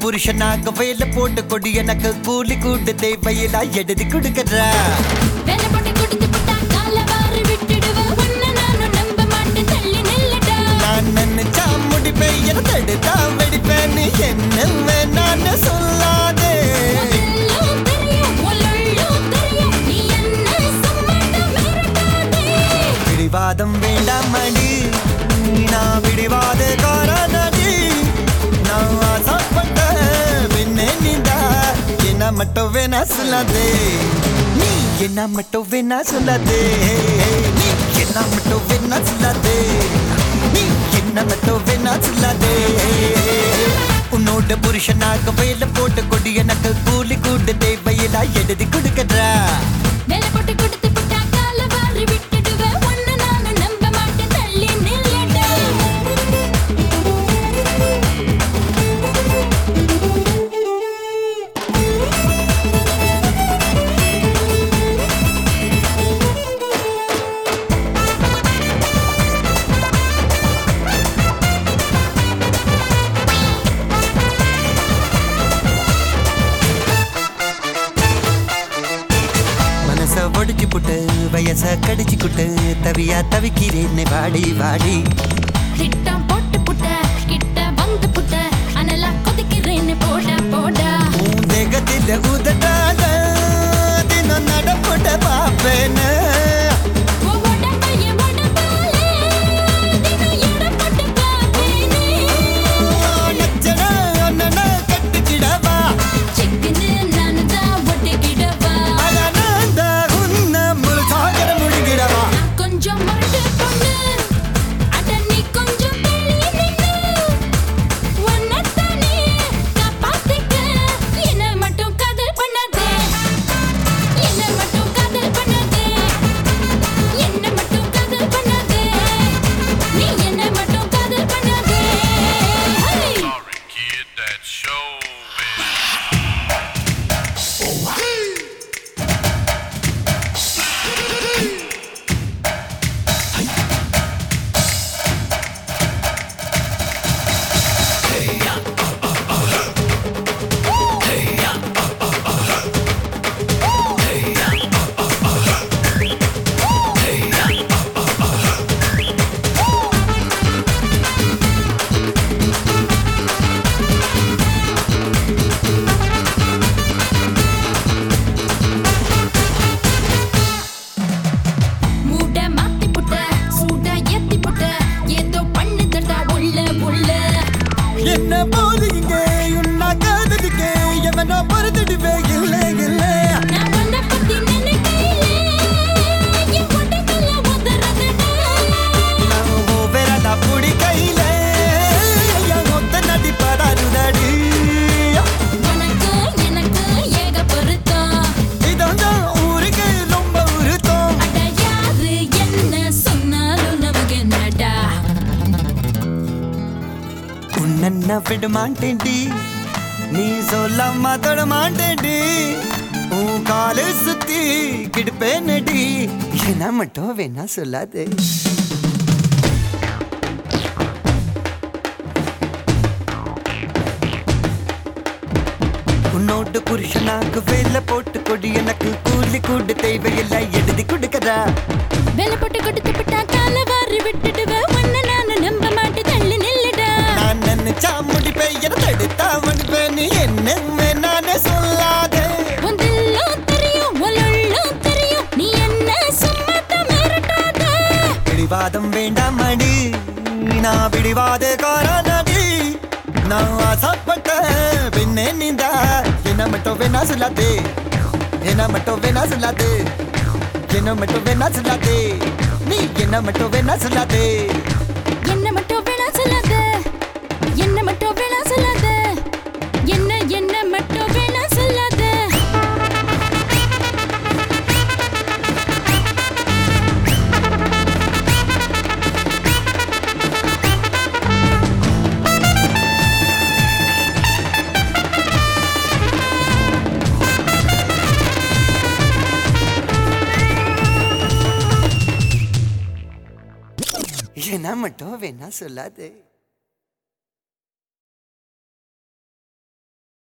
புருஷனாக வேலை போட்டு கொடி எனக்கு கூலி கூட்டு தேவையிலா எழுதி கொடுக்கறா வேலை போட்டு கொடுத்து புட்டா கால வாரி விட்டுடுவ உன்னை நானும் நம்ப மாட்டேன் தள்ளி நில்லுடா நான் நினைச்சா முடிப்பேன் என தடுத்தா வெடிப்பேன்னு என்ன வேணான்னு சொல்லாதே எல்லாம் தெரியும் உள்ளுள்ளும் தெரியும் நீ என்ன சும்மாட்ட மிரட்டாதே பிடிவாதம் வேண்டாம் அடி நான் பிடிவாத காரணடி நான் ஆசைப்பட்ட பின்னே நீதா என்ன மட்டும் வேணா சொல்லாதே நீ என்ன மட்டும் வேணா சொல்லாதே நீ என்ன மட்டும் வேணா சொல்லாதே நீ என்ன மட்டும் வேணா சொல்லாதே உன்னோட புருஷனாக வேலை போட்டு கொடி எனக்கு கூலி கூட்டு தேவையிலா எழுதி கொடுக்கறா வேலை போட்டு கொடுத்து புட்டா கால வாரி விட்டுடுவ உன்னை நானும் நம்ப மாட்டேன் தள்ளி நில்லுடா மனச ஒடிச்சு புட்டு வயச கடிச்சு குட்டு தவியா தவிக்கிறேன்னு வாடி வாடி திட்டம் போட்டு புட்ட கிட்ட வந்து புட்ட அனலா கொதிக்கிறேன்னு போட போட உன் தேகத்தில் உதட்டாத தினம் நடப்புட பாப்பேன்னு உடம்பைய உடம்பாலே தினம் எடை போட்டு பார்ப்பேனே நச்சன அண்ணன கட்டிக்கிடவா சிக்குன்னு நானுதான் ஒட்டிக்கிடவா அழகாந்த உன்ன முழு சாகர முழுகிடவா நான் கொஞ்சம் முரட்டு பொண்ணு அட நீ கொஞ்சம் தள்ளி நின்னு உன்னைத்தானே காப்பாத்திக்க என்னை மட்டும் காதல் பண்ணாதே என்னை மட்டும் காதல் பண்ணாதே என்னை மட்டும் காதல் பண்ணாதே நீ என்னை மட்டும் காதல் பண்ணாதே ஹே Kid, that show biz. மூட மாத்தி புட்ட சூட ஏத்தி புட்ட ஏதோ பண்ணுதடா உள்ள உள்ள என்ன போது இங்கே உன்னா காதலிக்க எவனோ பொறுத்துடுவே இல்லை இல்லை நான் உன்னை பத்தி நினைக்கையிலே என் உடம்புல உதறதுடா நான் உன் விரலா பிடிக்கையில என் மொத்த நடிப்படாருதடி உனக்கு எனக்கு ஏக பொருத்தம் இதான் ஊருக்கு ரொம்ப உருத்தம் அட யாரு என்ன சொன்னாலும் நமக்கு என்னடா உன்ன விட மாட்டேன்டி நீ சொல்லாம தொட மாட்டேன்டி உன் காலு சுத்தி கிடுப்பேனடி என்ன மட்டும் வேணா சொல்லாது உன்னோட்டு புருஷனாக்கு வேலை போட்டு கொடி எனக்கு கூலி கூடு தேவையில்லை எழுதி கொடுக்கறா வேலை போட்டு கொடுத்து விட்டா கால வாரி விட்டுடுவ உன்னை நானும் நம்ப மாட்டேன் தள்ளி நில்லுடா நான் நினைச்சா முடிப்பேன் என தடுத்தா முடிப்பேன் என்ன நானே சொல்லாதே உந்தெல்லாம் தெரியும் உள்ளுள்ளும் தெரியும் நீ என்ன சும்மாத்த மிரட்டாத பிடிவாதம் வேண்டாம் அடி நான் பிடிவாத காரணடி நான் ஆசைப்பட்ட பின்னே நீந்தா என்ன மட்டும் வேணா சொல்லாதே என்ன மட்டும் வேணா சொல்லாதே என்ன மட்டும் வேணா சொல்லாதே நீ என்ன மட்டும் வேணா சொல்லாதே என்ன மட்டும் வேணா சொல்லாத என்ன மட்டும் வேணா சொல்லாத என்ன என்ன மட்டும் வேணா சொல்லாத என்ன மட்டும் வேணா சொல்லாதே